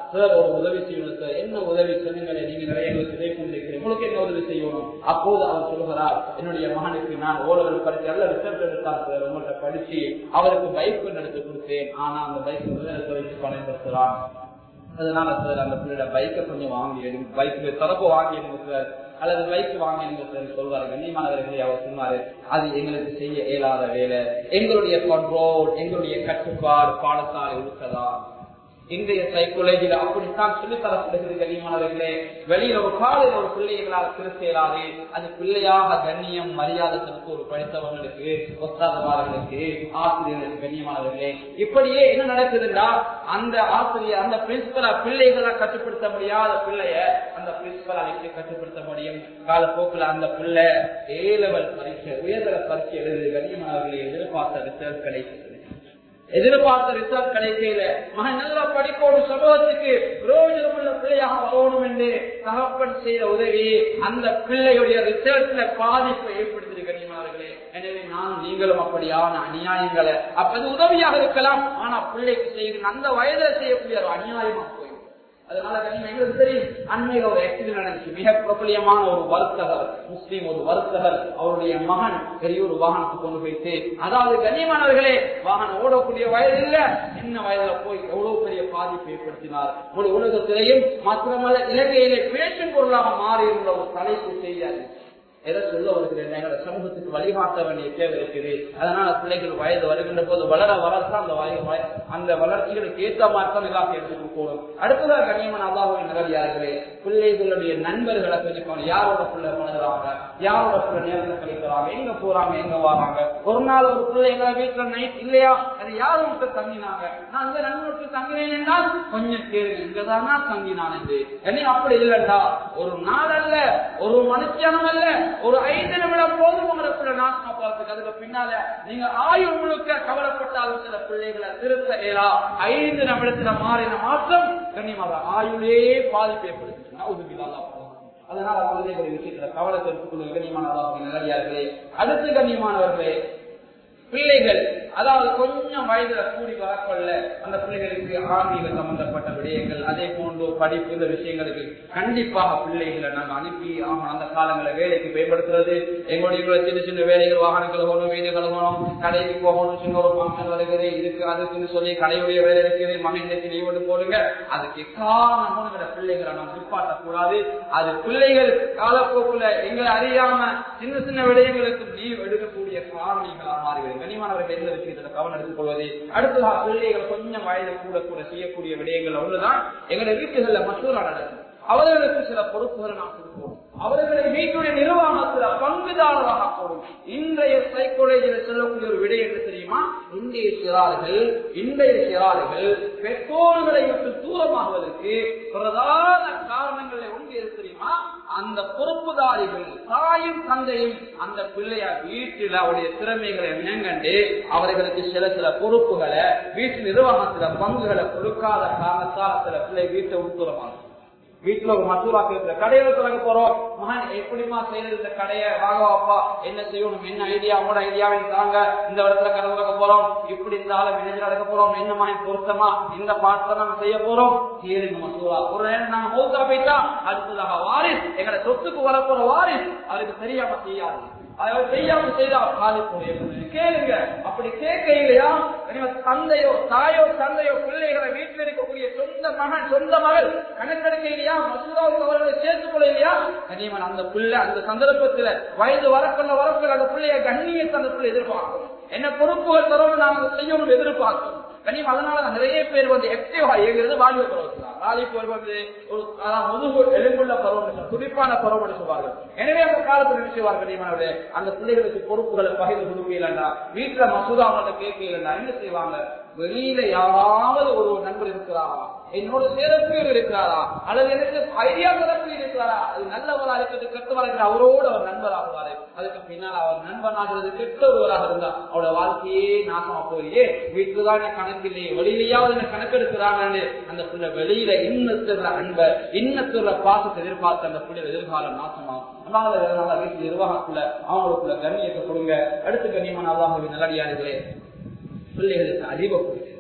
சார் ஒரு உதவி செய்யணும் சார் என்ன உதவி சொல்லுங்களே நீங்க நிறைய எங்களுக்கு இதை கொண்டிருக்கிறேன் உங்களுக்கு என்ன உதவி செய்யணும் அப்போது அவர் சொல்கிறார் என்னுடைய மகனுக்கு நான் ஓலவர் படிச்சு நல்ல ரிசல்ட் எடுத்தார் சார் உங்கள்கிட்ட படிச்சு அவருக்கு பைக் எடுத்து கொடுத்தேன் ஆனா அந்த பைக் எடுத்து வச்சு பயன்படுத்துறான் அதனால சார் அந்த பிள்ளையோட பைக்கை கொஞ்சம் வாங்கி எடுங்க பைக்கு தரப்பு வாங்கி எடுங்க சார் அல்லது பைக் வாங்கி சார் சொல்வாரு கண்ணியமானவர்களே அவர் சொன்னாரு அது எங்களுக்கு செய்ய இயலாத வேலை எங்களுடைய கண்ட்ரோல் எங்களுடைய கட்டுப்பாடு பாடசாலை இருக்கதான் இன்றைய சைக்கோலஜியில அப்படித்தான் சொல்லித்தரப்படுகிறது கண்ணியமானவர்களே வெளியில ஒரு காலையில் ஒரு பிள்ளைகளால் திருத்த இயலாது அது பிள்ளையாக கண்ணியம் மரியாதை செலுத்த ஒரு படித்தவர்களுக்கு ஒத்தாதமார்களுக்கு ஆசிரியர்களுக்கு கண்ணியமானவர்களே இப்படியே என்ன நடக்குதுன்னா அந்த ஆசிரியர் அந்த பிரின்சிபலா பிள்ளைகளை கட்டுப்படுத்த முடியாத பிள்ளைய அந்த பிரின்சிபலா எப்படி கட்டுப்படுத்த முடியும் காலப்போக்கில் அந்த பிள்ளை ஏ லெவல் பரீட்சை உயர்தர பரீட்சை எழுது கண்ணியமானவர்களை எதிர்பார்த்த ரிசல்ட் கிடைக்கிறது எதிர்பார்த்த ரிசல்ட் கிடைக்கல மகன் நல்லா படிக்கணும் சமூகத்துக்கு பிரயோஜனம் உள்ள பிள்ளையாக வரணும் என்று தகப்பன் செய்த உதவி அந்த பிள்ளையுடைய ரிசல்ட்ல பாதிப்பை ஏற்படுத்தி கனிமார்களே எனவே நான் நீங்களும் அப்படியான அநியாயங்களை அப்ப உதவியாக இருக்கலாம் ஆனா பிள்ளைக்கு செய்கிற அந்த வயதில் செய்யக்கூடிய ஒரு அநியாயமா போய் அதனால எங்களுக்கு தெரியும் அண்மையில ஒரு ஆக்சிடென்ட் நடந்துச்சு மிக பிரபலியமான ஒரு வர்த்தகர் முஸ்லீம் ஒரு வர்த்தகர் அவருடைய மகன் பெரிய ஒரு வாகனத்துக்கு கொண்டு போயிட்டு அதாவது கண்ணியமானவர்களே வாகனம் ஓடக்கூடிய வயது இல்ல சின்ன வயதுல போய் எவ்வளவு பெரிய பாதிப்பு ஏற்படுத்தினார் ஒரு உலகத்திலேயும் மாத்திரமல்ல இலங்கையிலே பேசும் பொருளாக மாறி இருந்த ஒரு தலைப்பு செய்யாது எதை சொல்ல வருகிறேன் எங்களோட சமூகத்துக்கு வழிகாட்ட வேண்டிய தேவை இருக்குது அதனால பிள்ளைகள் வயது வருகின்ற போது வளர வளர்த்தான் அந்த வய அந்த வளர்ச்சிகளுக்கு ஏற்ற மாதிரி தான் எல்லாம் எடுத்துட்டு போகணும் அடுத்ததாக கண்ணியமான அல்லாஹுவை நிறவியார்களே பிள்ளைகளுடைய நண்பர்களை கொஞ்சம் யாரோட பிள்ளை பழகுறாங்க யாரோட பிள்ளை நேரத்தை கழிக்கிறாங்க எங்க போறாங்க எங்க வராங்க ஒரு நாள் ஒரு பிள்ளை எங்களை வீட்டுல நைட் இல்லையா அது யாரும் விட்டு தங்கினாங்க நான் இந்த நண்பருக்கு தங்கினேன் என்றால் கொஞ்சம் கேளுங்க இங்கதானா தங்கினான் என்று என்ன அப்படி இல்லைண்டா ஒரு நாள் அல்ல ஒரு மனுஷனம் அல்ல ஒரு ஐந்து நிமிடம் போதும் உங்களை பிள்ளை நாசமா போறதுக்கு அதுக்கு பின்னால நீங்க ஆயுள் முழுக்க கவலைப்பட்டாலும் சில பிள்ளைகளை திருத்த இயலா ஐந்து நிமிடத்துல மாறின மாற்றம் கண்ணியமாக ஆயுளே பாதிப்பு ஏற்படுத்தும் அதனால குழந்தைகளுடைய விஷயத்துல கவலை தெரிவித்துக் கண்ணியமானவர்கள் நல்லடியார்களே அடுத்து கண்ணியமானவர்களே பிள்ளைகள் அதாவது கொஞ்சம் வயதுல கூடி வரக்கொள்ள அந்த பிள்ளைகளுக்கு ஆன்மீக சம்பந்தப்பட்ட விடயங்கள் அதே போன்று படிப்பு இந்த விஷயங்களுக்கு கண்டிப்பாக பிள்ளைகளை நாங்கள் அனுப்பி அவங்க அந்த காலங்களை வேலைக்கு பயன்படுத்துறது எங்களுடைய சின்ன சின்ன வேலைகள் வாகனங்கள் போகணும் வீடு கழுவணும் கடைக்கு போகணும் சின்ன ஒரு ஃபங்க்ஷன் வருகிறது இதுக்கு அதுக்குன்னு சொல்லி கடையுடைய வேலை இருக்குது மகிழ்ச்சி லீவு போடுங்க அதுக்கு காரணமான பிள்ளைகளை நாம் நிப்பாட்டக்கூடாது அது பிள்ளைகள் காலப்போக்குல எங்களை அறியாம சின்ன சின்ன விடயங்களுக்கு லீவ் எடுக்கக்கூடிய காரணிகளாக மாறிவிடும் கனிமானவர்கள் எந்த விஷயத்துல கவனம் எடுத்துக் கொள்வது அடுத்ததாக பிள்ளைகள் கொஞ்சம் வயது கூட கூட செய்யக்கூடிய விடயங்கள் ஒன்றுதான் எங்களுடைய வீட்டுகள்ல மசூரா நடக்கும் அவர்களுக்கு சில பொறுப்புகளை நாம் கொடுப்போம் அவர்களை வீட்டுடைய நிர்வாகத்துல பங்குதாரராக போடும் இன்றைய சைக்கோலஜியில் சொல்லக்கூடிய ஒரு விடை என்ன தெரியுமா இன்றைய சிறார்கள் இன்றைய சிறார்கள் பெற்றோர்களை விட்டு தூரமாகுவதற்கு பிரதான காரணங்களை ஒன்று எது தெரியுமா அந்த பொறுப்புதாரிகள் தாயும் தந்தையும் அந்த பிள்ளைய வீட்டில் அவருடைய திறமைகளை மேங்கண்டு அவர்களுக்கு சில சில பொறுப்புகளை வீட்டு நிர்வாகத்துல பங்குகளை கொடுக்காத காரணத்தால் சில பிள்ளை வீட்டை உட்புறமாகும் வீட்டுல ஒரு மசூரா கேட்கிற கடையில தொடங்க போறோம் மகன் எப்படிமா செய்யறது இந்த கடையை வாங்கவாப்பா என்ன செய்யணும் என்ன ஐடியா உங்களோட ஐடியாவை தாங்க இந்த இடத்துல கடை தொடங்க போறோம் இப்படி இந்த ஆளை மேனேஜர் அடக்க போறோம் என்ன மகன் பொருத்தமா இந்த பாட்டை நாங்க செய்ய போறோம் கேளுங்க மசூரா ஒரு நேரம் நாங்க மௌத்தா போயிட்டா அடுத்ததாக வாரிஸ் எங்களை சொத்துக்கு வரப்போற வாரிஸ் அவருக்கு தெரியாம செய்யாது அதை செய்யாம செய்தா பாதிப்பு கேளுங்க அப்படி கேட்க இல்லையா தந்தையோ தாயோ தந்தையோ பிள்ளைகளை வீட்டில் இருக்கக்கூடிய சொந்த மகன் சொந்த மகள் கணக்கெடுக்க இல்லையா மசூதாவுக்கு அவர்களை சேர்த்துக் கொள்ள இல்லையா கனிமன் அந்த பிள்ளை அந்த சந்தர்ப்பத்துல வயது வரக்குள்ள வரக்குள்ள அந்த பிள்ளைய கண்ணியத்தை அந்த பிள்ளை எதிர்பார்க்கும் என்ன பொறுப்புகள் தரவும் நாங்கள் செய்யணும் எதிர்பார்க்கும் கனிமம் அதனால நிறைய பேர் வந்து ஆக்டிவா இயங்குறது வாலிப பருவத்தில் வாலிப பருவம் வந்து ஒரு முதுகு எலும்புள்ள பருவம் துடிப்பான பருவம் சொல்வார்கள் எனவே அந்த காலத்தில் என்ன செய்வார்கள் கனிமனவர்களே அந்த பிள்ளைகளுக்கு பொறுப்புகளை பகிர்ந்து கொடுக்கலன்னா வீட்டுல மசூதா அவங்கள்ட்ட கேட்கலன்னா என்ன செய்வாங்க வெளியில யாராவது ஒரு நண்பர் இருக்கிறாரா என்னோட சேரப்பியர் இருக்கிறாரா அல்லது எனக்கு ஐடியா தரப்பு இருக்கிறாரா அது நல்லவரா இருக்கிறது கெட்டவரா இருக்கிற அவரோடு அவர் நண்பர் ஆகுவாரு அதுக்கு பின்னால் அவர் நண்பன் ஆகிறது கெட்ட ஒருவராக இருந்தா அவரோட வாழ்க்கையே நாசமா போயே வீட்டுலதான் எனக்கு கணக்கு இல்லையே வெளியிலேயாவது எனக்கு கணக்கு எடுக்கிறாங்கன்னு அந்த பிள்ளை வெளியில இன்னத்துற அன்பை இன்னத்துற பாசத்தை எதிர்பார்த்து அந்த பிள்ளை எதிர்காலம் நாசமாகும் வீட்டு நிர்வாகத்துல அவங்களுக்குள்ள கண்ணியத்தை கொடுங்க அடுத்து கண்ணியமான அல்லாஹுவின் நல்லடியார்களே பிள்ளைகளுக்கு அறிவை கொடுங்க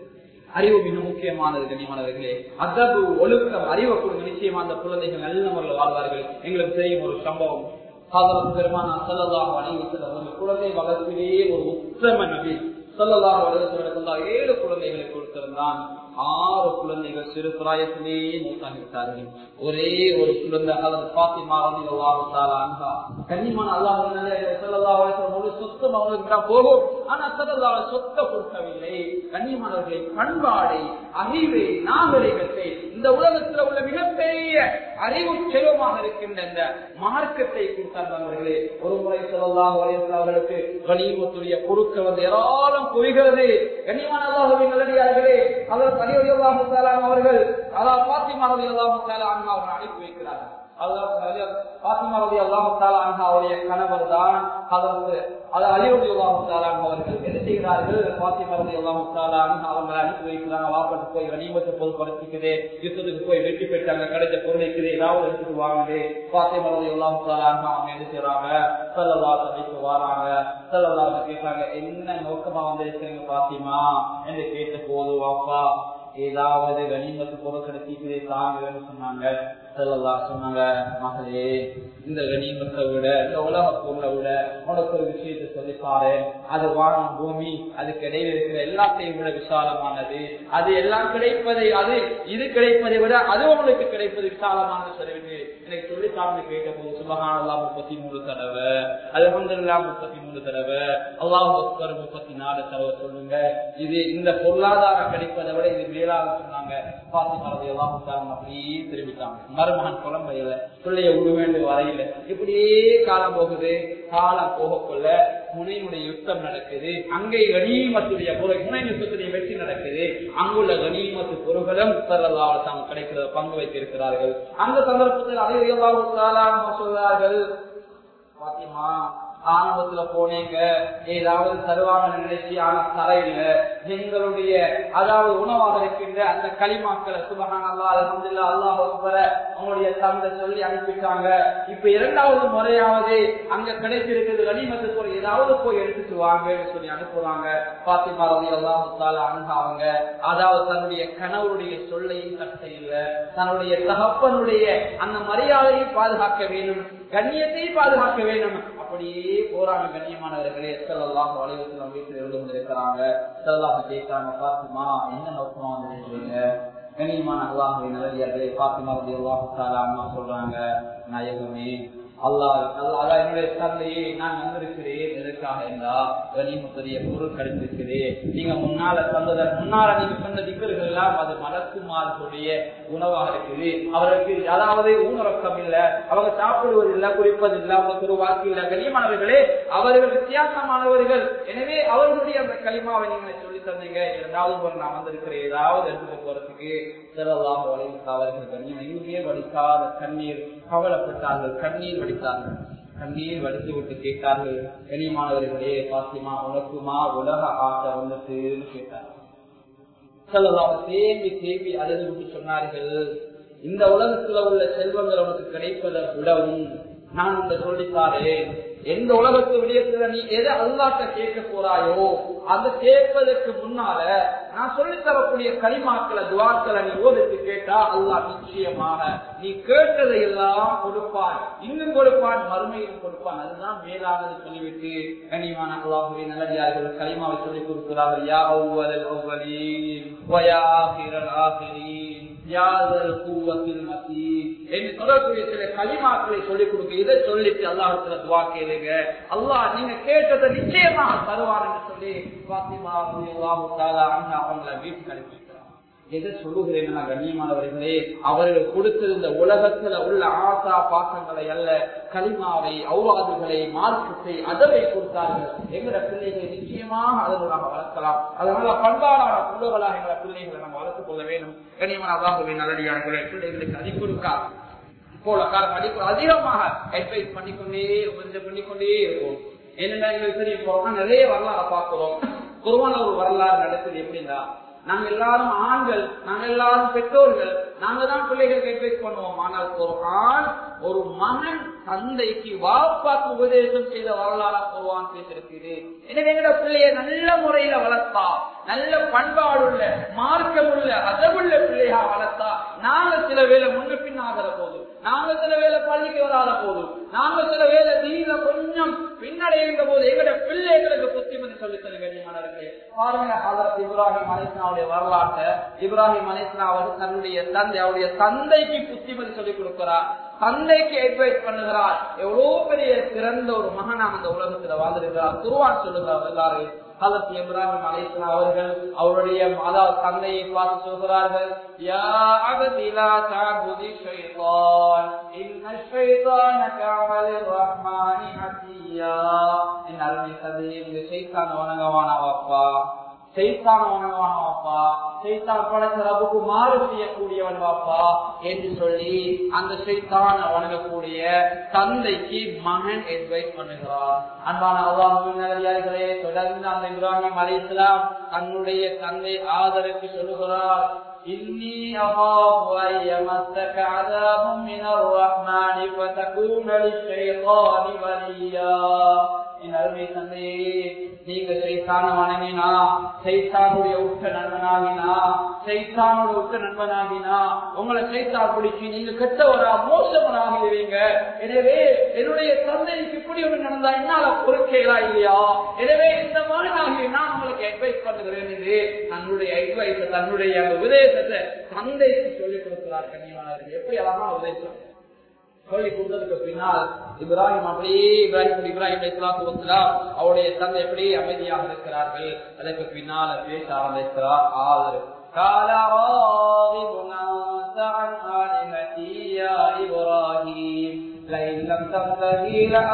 அறிவு மிக முக்கியமானது கண்ணியமானவர்களே அதபு ஒழுக்கம் அறிவை கொடுங்க நிச்சயமா அந்த குழந்தைகள் நல்ல முறையில் வாழ்வார்கள் எங்களுக்கு தெரியும் ஒரு சம்பவம் சாதாரண பெருமானா சொல்லலாம் அனைவரும் குழந்தை வளர்ப்பிலேயே ஒரு உத்தம நபி சொல்லலாம் வளர்த்து ஏழு குழந்தைகளை கொடுத்திருந்தான் ஆறு குழந்தைகள் சிறு பிராயத்திலேயே மூத்தாகிவிட்டார்கள் ஒரே ஒரு குழந்தை அதன் பாத்திமா வந்து அன்பா கண்ணியமான அல்லாஹ் சொல்லல்லா முழு சொத்தம் அவங்களுக்கு தான் போகும் ஆனா சொல்லல்லா சொத்த கொடுக்கவில்லை கண்ணியமானவர்களை பண்பாடை அறிவை நாகரிகத்தை இந்த உலகத்தில் உள்ள மிகப்பெரிய அறிவு செல்வமாக இருக்கின்ற இந்த மார்க்கத்தை கொடுத்தார்களே ஒரு முறை சொல்லலாம் அவர்களுக்கு கனிமத்துடைய பொருட்கள் வந்து ஏராளம் குவிகிறது கண்ணியமான அல்லாஹுவின் நல்லடியார்களே அதற்கு அவர்கள் அதாவது பாத்திமா ரவி அல்லாஹு அவர்கள் அனுப்பி வைக்கிறார்கள் அவருடைய கணவர் தான் அதற்கு அது அலிவதி அவர்கள் என்ன செய்கிறார்கள் பாத்திமா ரவி அல்லாஹு அவர்கள் அனுப்பி வைக்கிறாங்க வாப்பட்டு போய் கனிமத்தை பொருள் படுத்திக்குது யுத்தத்துக்கு போய் வெற்றி பெற்றாங்க கிடைச்ச பொருள் இருக்குது ஏதாவது எடுத்துட்டு வாங்க பாத்திமா ரவி அல்லாஹு அவங்க என்ன செய்யறாங்க சல்லல்லா சபைக்கு வராங்க சல்லல்லா கேட்கிறாங்க என்ன நோக்கமா வந்திருக்கிறீங்க பாத்திமா என்று கேட்ட போது வாப்பா ஏதாவது கனிமத்து பொருள் கிடைச்சிக்கிறே தாங்கன்னு சொன்னாங்க செல்லல்லா சொன்னாங்க மகளே இந்த கனிமத்தை விட இந்த உலக பொருளை விட உனக்கு ஒரு விஷயத்தை சொல்லிப்பாரு அது வானம் பூமி அதுக்கு இடையில இருக்கிற எல்லாத்தையும் விட விசாலமானது அது எல்லாம் கிடைப்பதை அது இது கிடைப்பதை விட அது உங்களுக்கு கிடைப்பது விசாலமானது சொல்லிவிட்டு எனக்கு சொல்லித்தாங்க கேட்ட போது சுபகானல்லா முப்பத்தி மூணு தடவை அலமதுல்லா முப்பத்தி மூணு தடவை அல்லாஹ் அக்பர் முப்பத்தி நாலு தடவை சொல்லுங்க இது இந்த பொருளாதாரம் கிடைப்பதை விட இது மேலாக சொன்னாங்க பாத்தி மரதை எல்லாம் அப்படியே திரும்பிட்டாங்க மருமகன் குழம்பையில பிள்ளைய விட வேண்டிய வரையில இப்படியே காலம் போகுது காலம் போகக்குள்ள முனையுடைய யுத்தம் நடக்குது அங்கே கனிமத்துடைய பொருள் முனை யுத்தத்துடைய வெற்றி நடக்குது அங்குள்ள கனிமத்து பொருள்களும் சரலால் தாங்க கிடைக்கிறத பங்கு வைத்திருக்கிறார்கள் அந்த சந்தர்ப்பத்தில் அதை சொல்றார்கள் பாத்திமா ஆணவத்துல போனீங்க ஏதாவது தருவாங்க நினைச்சு ஆனா தரையில எங்களுடைய அதாவது உணவாக இருக்கின்ற அந்த களிமாக்களை சுபகான அல்லா அலமதுல்லா அல்லாஹ் அவங்களுடைய தந்தை சொல்லி அனுப்பிட்டாங்க இப்ப இரண்டாவது முறையாவது அங்க கிடைச்சிருக்கிறது கனிமத்து போய் ஏதாவது போய் எடுத்துட்டு வாங்கன்னு சொல்லி அனுப்புறாங்க பாத்திமா ரவி அல்லாஹால அணுகாங்க அதாவது தன்னுடைய கணவருடைய சொல்லையும் தட்ட இல்லை தன்னுடைய தகப்பனுடைய அந்த மரியாதையை பாதுகாக்க வேண்டும் கண்ணியத்தை பாதுகாக்க வேண்டும் அப்படியே போறாங்க கண்ணியமானவர்களே செல்லாம் வலைவசம் வீட்டில் இருந்து கொண்டிருக்கிறாங்க செல்லாம கேட்கிறாங்க பாத்துமா என்ன நோக்கமா வந்துருக்கீங்க கண்ணியமான அல்லாஹுவை நல்லடியார்களே பாத்துமா வந்து அல்லாஹால அம்மா சொல்றாங்க நாயகமே அல்லாஹ் அல்லாஹ் என்னுடைய தந்தையை நான் வந்திருக்கிறேன் எதற்காக என்றா கனிமத்துடைய பொருள் கிடைத்திருக்கிறேன் நீங்க முன்னால தந்ததன் முன்னால நீங்க சொன்ன திக்கர்கள் எல்லாம் அது மலக்குமார்களுடைய உணவாக இருக்குது அவருக்கு அதாவது ஊனரக்கம் இல்ல அவங்க சாப்பிடுவது இல்ல குடிப்பது இல்ல அவங்க ஒரு வாக்கு இல்ல கனியமானவர்களே அவர்கள் வித்தியாசமானவர்கள் எனவே அவர்களுடைய அந்த களிமாவை நீங்க சொல்லி தந்தீங்க இரண்டாவது ஒரு நான் வந்திருக்கிறேன் ஏதாவது எடுத்துட்டு போறதுக்கு சிறதாக வளைவு அவர்கள் கண்ணியம் எங்கேயே வடிக்காத கண்ணீர் கவலைப்பட்டார்கள் கண்ணீர் வடித்தார்கள் கண்ணீர் வடித்து விட்டு கேட்டார்கள் கனியமானவர்களே பாத்திமா உனக்குமா உலக ஆசை வந்துட்டுன்னு கேட்டார்கள் சொல்லலாம் தேம்பி தேம்பி அழுது விட்டு சொன்னார்கள் இந்த உலகத்துல உள்ள செல்வங்கள் உனக்கு கிடைப்பதை விடவும் நான் உங்க சொல்லித்தாரேன் எந்த உலகத்து விடயத்துல நீ எதை அல்லாட்ட கேட்க போறாயோ அந்த கேட்பதற்கு முன்னால நான் சொல்லித்தரக்கூடிய களிமாக்களை துவாக்களை நீ ஓதிட்டு கேட்டா அல்லாஹ் நிச்சயமாக நீ கேட்டதை எல்லாம் கொடுப்பான் இன்னும் கொடுப்பான் மறுமையும் கொடுப்பான் அதுதான் மேலானது சொல்லிவிட்டு கனிமான அல்லாஹுவே நல்லடியார்கள் களிமாவை சொல்லிக் கொடுக்கிறார்கள் யா ஒவ்வொரு ஒவ்வொரீன் ஆசிரியர் யாதல் கூவத்தில் மத்தி என்று சொல்லக்கூடிய சில களிமாக்களை சொல்லிக் கொடுக்க இதை சொல்லிட்டு அல்லாஹத்துல துவா கேளுங்க அல்லாஹ் நீங்க கேட்டதை நிச்சயமாக தருவார் என்று சொல்லி பாத்திமா அவங்கள வீட்டுக்கு அனுப்பிக்கிறார் எதை சொல்லுகிறேன் கண்ணியமானவர்களே அவர்கள் கொடுத்திருந்த உலகத்துல உள்ள ஆசா பாசங்களை அல்ல களிமாவை அவ்வாதுகளை மார்க்கத்தை அதவை கொடுத்தார்கள் எங்கட பிள்ளைகளை நிச்சயமாக அதனூடாக வளர்க்கலாம் அதனால பண்பாடான புள்ளவர்களாக எங்களை பிள்ளைகளை நம்ம வளர்த்துக் கொள்ள வேண்டும் கண்ணியமான அல்லாஹுவை நல்லடியானவர்களை பிள்ளைகளுக்கு அதி கொடுக்காது போல காலம் அடிப்பு அதிகமாக அட்வைஸ் பண்ணிக்கொண்டே கொஞ்சம் பண்ணிக்கொண்டே இருக்கும் என்னென்ன எங்களுக்கு தெரியும் நிறைய வரலாறு பார்க்கிறோம் குருவான ஒரு வரலாறு நடக்குது எப்படின்னா நாங்க எல்லாரும் ஆண்கள் நாங்க எல்லாரும் பெற்றோர்கள் நாங்க தான் பிள்ளைகளுக்கு அட்வைஸ் பண்ணுவோம் ஆனால் குர்ஆன் ஒரு மகன் தந்தைக்கு வாப்பாக்கு உபதேசம் செய்த வரலாறு குர்ஆன் பேசிருக்குது எனவே எங்கட பிள்ளைய நல்ல முறையில வளர்த்தா நல்ல பண்பாடுள்ள மார்க்கமுள்ள அதவுள்ள பிள்ளையா வளர்த்தா நாங்க சில வேலை முன்ன பின் ஆகிற போது நாங்க சில வேலை பள்ளிக்கு வராத போது நாங்க சில வேலை தீன கொஞ்சம் பின்னடைகின்ற போது எங்கட பிள்ளைகளுக்கு புத்திமதி சொல்லி தருங்க கண்ணியமானவர்களே. பாருங்க ஹதரத் இப்ராஹிம் அலிஸ்லாவுடைய வரலாற்றை இப்ராஹிம் அலிஸ்லா அவர் தன்னுடைய தந்தை அவருடைய தந்தைக்கு புத்திமதி சொல்லிக் கொடுக்கிறார் தந்தைக்கு அட்வைஸ் பண்ணுகிறார் எவ்வளவு பெரிய சிறந்த ஒரு மகனாக அந்த உலகத்துல வாழ்ந்திருக்கிறார் குருவான் சொல்லுகிறார் எல்லாரும் ஹதரத் இப்ராஹிம் அலைஹிஸ்ஸலாம் அவர்கள் அவருடைய அதாவது தந்தையை பார்த்து சொல்கிறார்கள் யா அபதி லா தஅபுதி ஷைத்தான் இன்ன ஷைத்தான கான லிர்ரஹ்மானி ஹசியா என் அருமை தந்தையே இந்த ஷைத்தான் வணங்கவானவாப்பா செய்தான் வணங்குவான் வாப்பா செய்தான் படைச்ச ரபுக்கு மாறு செய்யக்கூடியவன் வாப்பா என்று சொல்லி அந்த செய்தான் வணங்கக்கூடிய தந்தைக்கு மகன் அட்வைஸ் பண்ணுகிறார் அன்பான அல்லாஹர்களே தொடர்ந்து அந்த இப்ராஹிம் அலிஸ்லாம் தன்னுடைய தந்தை ஆதரவுக்கு சொல்லுகிறார் إني أخاف أن يمسك عذاب من الرحمن فتكون للشيطان وليا என் அருமை தந்தையே நீங்க சைத்தான வணங்கினா சைத்தானுடைய உற்ற நண்பனாகினா சைத்தானோட உற்ற நண்பனாகினா உங்களை சைத்தா பிடிச்சி நீங்க கெட்டவரா மோசவராகிடுவீங்க எனவே என்னுடைய தந்தைக்கு இப்படி ஒன்று நடந்தா என்னால பொறுக்கைகளா இல்லையா எனவே இந்த மகனாகி நான் உங்களுக்கு அட்வைஸ் பண்ணுகிறேன் என்று தன்னுடைய அட்வைஸ் தன்னுடைய அந்த உபதேசத்தை தந்தைக்கு சொல்லிக் கொடுக்கிறார் கண்ணியமானவர்கள் எப்படி அழகான உபதேசம் சொல்லி கொடுத்ததுக்கு பின்னால் இப்ராஹிம் அப்படியே இப்ராஹிம் இப்ராஹிம் இஸ்லாத்து வசலாம் அவருடைய தந்தை அப்படியே அமைதியாக இருக்கிறார்கள் அதற்கு பின்னால் பேச ஆரம்பிக்கிறார் ஆதரவு قال راغب أنت عن آلهتي يا إبراهيم لئن لم تنتهي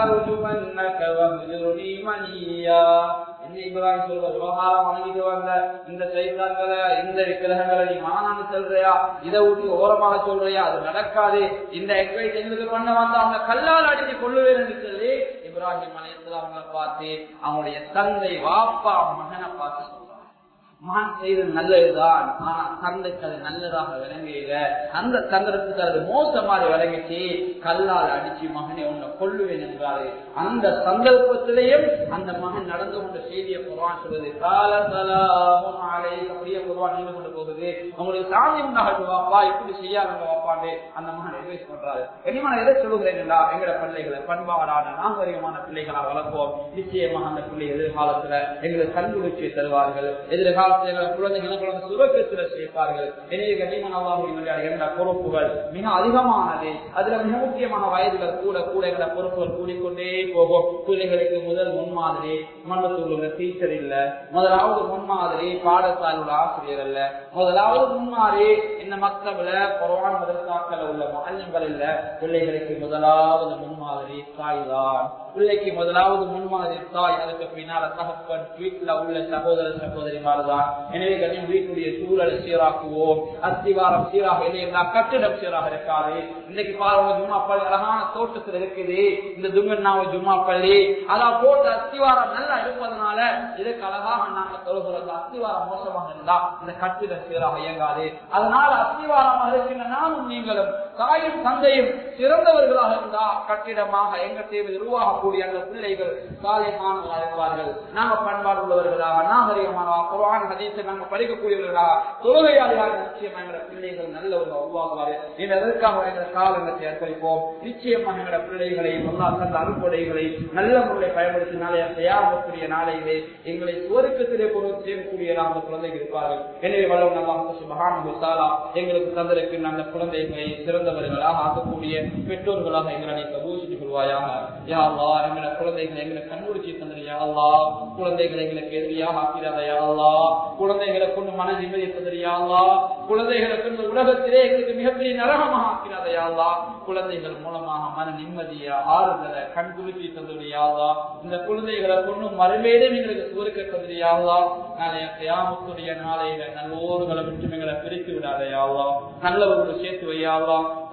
لأرجمنك واهجرني مليا என்ன இப்ராஹிம் சொல்ற விவகாரம் வணங்கிட்டு வந்த இந்த சைத்தான்களை இந்த விக்கிரகங்களை நீ மானான்னு சொல்றியா இதை விட்டு ஓரமாக சொல்றியா அது நடக்காது இந்த அட்வைஸ் எங்களுக்கு பண்ண வந்தா அவங்க கல்லால் அடிச்சு கொள்ளுவேன் என்று சொல்லி இப்ராஹிம் அலையத்துல அவங்களை பார்த்து அவங்களுடைய தந்தை வாப்பா மகனை பார்த்து சொல்றாங்க மகன் செய்தது நல்லதுதான் ஆனா தந்தைக்கு அது நல்லதாக விளங்கல அந்த சந்தர்ப்பத்துக்கு அது மோசமாக விளங்கிச்சு கல்லால் அடிச்சு மகனை உன்னை கொள்ளுவேன் என்றாரு அந்த சந்தர்ப்பத்திலேயும் அந்த மகன் நடந்து கொண்ட செய்தியை குர்வான் சொல்லுது கால சலாமுன் அலைஹி அப்படியே குர்வான் நின்று கொண்டு போகுது உங்களுக்கு சாமி உண்டாகட்டும் வாப்பா இப்படி செய்யாதுங்க வாப்பாண்டு அந்த மகன் அட்வைஸ் பண்றாரு இனிமான எதை சொல்லுகிறேன் என்றா எங்கட பிள்ளைகளை பண்பாடான நாகரிகமான பிள்ளைகளா வளர்ப்போம் நிச்சயமாக அந்த பிள்ளை எதிர்காலத்துல எங்களுக்கு கண்குளிர்ச்சியை தருவார்கள் எதிர்காலத்தில் எங்கள் குழந்தைகளை குழந்தை சுரக்கத்துல சேர்ப்பார்கள் எனவே கண்ணியமானவாக என்ற பொறுப்புகள் மிக அதிகமானது அதுல மிக முக்கியமான வயதுகள் கூட கூட என்ற பொறுப்புகள் கூடிக்கொண்டே போகும் பிள்ளைகளுக்கு முதல் முன்மாதிரி மண்டலத்தில் உள்ள டீச்சர் இல்ல முதலாவது முன்மாதிரி பாடசாலையோட ஆசிரியர் அல்ல முதலாவது முன்மாதிரி இந்த மக்தபில கொரோனா மதரசாக்கள் உள்ள மாநிலங்கள் இல்ல பிள்ளைகளுக்கு முதலாவது முன்மாதிரி தாய் தான் பிள்ளைக்கு முதலாவது முன்மாதிரி தாய் அதுக்கு பின்னால தகப்பன் வீட்டுல உள்ள சகோதர சகோதரிமார் தான் எனவே கண்ணியம் வீட்டுடைய சூழலை சீராக்குவோம் அஸ்திவாரம் சீராக இல்லையா கட்டிடம் சீராக இருக்காது இன்னைக்கு பாருங்க ஜும்மா பள்ளி அழகான தோட்டத்தில் இருக்குது இந்த துங்கன்னாவ ஜும்மா பள்ளி அதான் போட்ட அஸ்திவாரம் நல்லா இருப்பதனால இதுக்கு அழகாக நாங்க தொழுகிறது அஸ்திவாரம் மோசமாக இருந்தா இந்த கட்டிடம் சீராக இயங்காது அதனால அஸ்திவாரமாக இருக்கின்ற நானும் நீங்களும் தாயும் தந்தையும் சிறந்தவர்களாக இருந்தா கட்டிடமாக எங்க தேவை உருவாகக்கூடிய அந்த பிள்ளைகள் சாலைமானவர்களாக இருப்பார்கள் நாங்க பண்பாடு உள்ளவர்களாக நாகரிகமான குரான் ஹதீஸை நாங்க படிக்கக்கூடியவர்களாக தொழுகையாளியாக நிச்சயமா எங்களோட பிள்ளைகள் நல்லவர்கள் உருவாகுவார்கள் இந்த எதற்காக எங்களை காலங்களை அர்ப்பணிப்போம் நிச்சயமாக எங்களோட பிள்ளைகளை நல்லா தந்த அறுப்படைகளை நல்ல முறையை பயன்படுத்தினாலே தயாரிக்கக்கூடிய நாளையிலே எங்களை சுவருக்கத்திலே பொருள் செய்யக்கூடிய அந்த குழந்தைகள் இருப்பார்கள் எனவே வளம் நல்லா மகான் முசாலா எங்களுக்கு தந்திருக்கின்ற அந்த குழந்தைகளை சிறந்தவர்களாக ஆக்கக்கூடிய பெற்றோர்களாக எங்களை கபூசிட்டு கொள்வாயாக யா அல்லா எங்களை குழந்தைகளை எங்களை கண்ணுடிச்சு தந்திரியா அல்லா குழந்தைகளை எங்களுக்கு எதிரியாக ஆக்கிறாத யா அல்லா குழந்தைகளை கொண்டு மன நிம்மதி தந்திரியா அல்லா குழந்தைகளை கொண்டு உலகத்திலே எங்களுக்கு மிகப்பெரிய நரகமாக ஆக்கிறாத யா அல்லா குழந்தைகள் மூலமாக மன நிம்மதியா ஆறுதலை கண் குளிர்ச்சி தந்திரியா அல்லா இந்த குழந்தைகளை கொண்டு மறுமையிலே எங்களுக்கு சுருக்க தந்திரியா அல்லா நாளைய கியாமத்துடைய நாளையில நல்லோர்களை விட்டு எங்களை பிரித்து விடாதையா அல்லா நல்லவர்கள் சேர்த்து வையாவா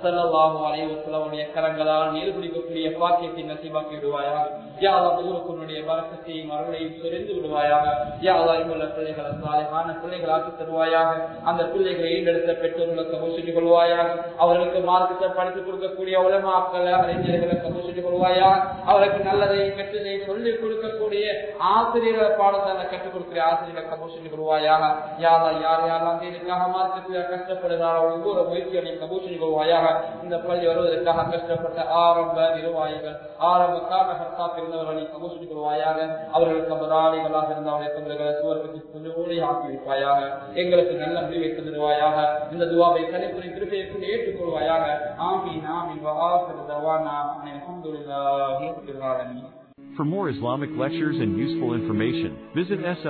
சல்லல்லாஹு அலைஹி வஸல்லமுடைய கரங்களால் நீர் குடிக்கக்கூடிய பாக்கியத்தை நசீபாக்கி விடுவாயாக யா அல்லாஹ் ஊருக்குனுடைய பரக்கத்தையும் அருளையும் சொரிந்து விடுவாயாக யா அல்லாஹ் இங்குள்ள பிள்ளைகளை சாலையான பிள்ளைகளாக்கி தருவாயாக அந்த பிள்ளைகளை ஈண்டெடுத்த பெற்றோர்களுக்கு கபூசிட்டு கொள்வாயாக அவர்களுக்கு மார்க்கத்தை படித்துக் கொடுக்கக்கூடிய உலமாக்கள் அறிஞர்களை கபூசிட்டு கொள்வாயாக அவருக்கு நல்லதை கெட்டதை சொல்லிக் கொடுக்கக்கூடிய ஆசிரியர் பாடத்தால கற்றுக் கொடுக்கிற ஆசிரியர்களை கபூசிட்டு கொள்வாயாக யாரா யார் யாரெல்லாம் தீனுக்காக மார்க்கத்தில் கஷ்டப்படுகிறாரோ ஒவ்வொரு முயற்சிகளையும் கபூசிட்டு கொள்வாயாக இந்த பள்ளி வருவதற்காக கஷ்டப்பட்ட ஆரம்ப நிர்வாகிகள் ஆரம்ப காரணகர்த்தா பிறந்தவர்களை கபூசிட்டு கொள்வாயாக அவர்கள் கபராளிகளாக இருந்த அவருடைய தொண்டர்களை சுவர்க்கத்தில் ஒளி ஆக்கி வைப்பாயாக எங்களுக்கு நல்ல முடிவை தருவாயாக இந்த துவாவை தனிப்புரை திருப்பையை கொண்டு ஏற்றுக்கொள்வாயாக ஆமீன் ஆமீன் வஆஃபிரு தவானா அல்ஹம்துலில்லாஹி ரப்பில் ஆலமீன் For more Islamic lectures and useful information, visit SL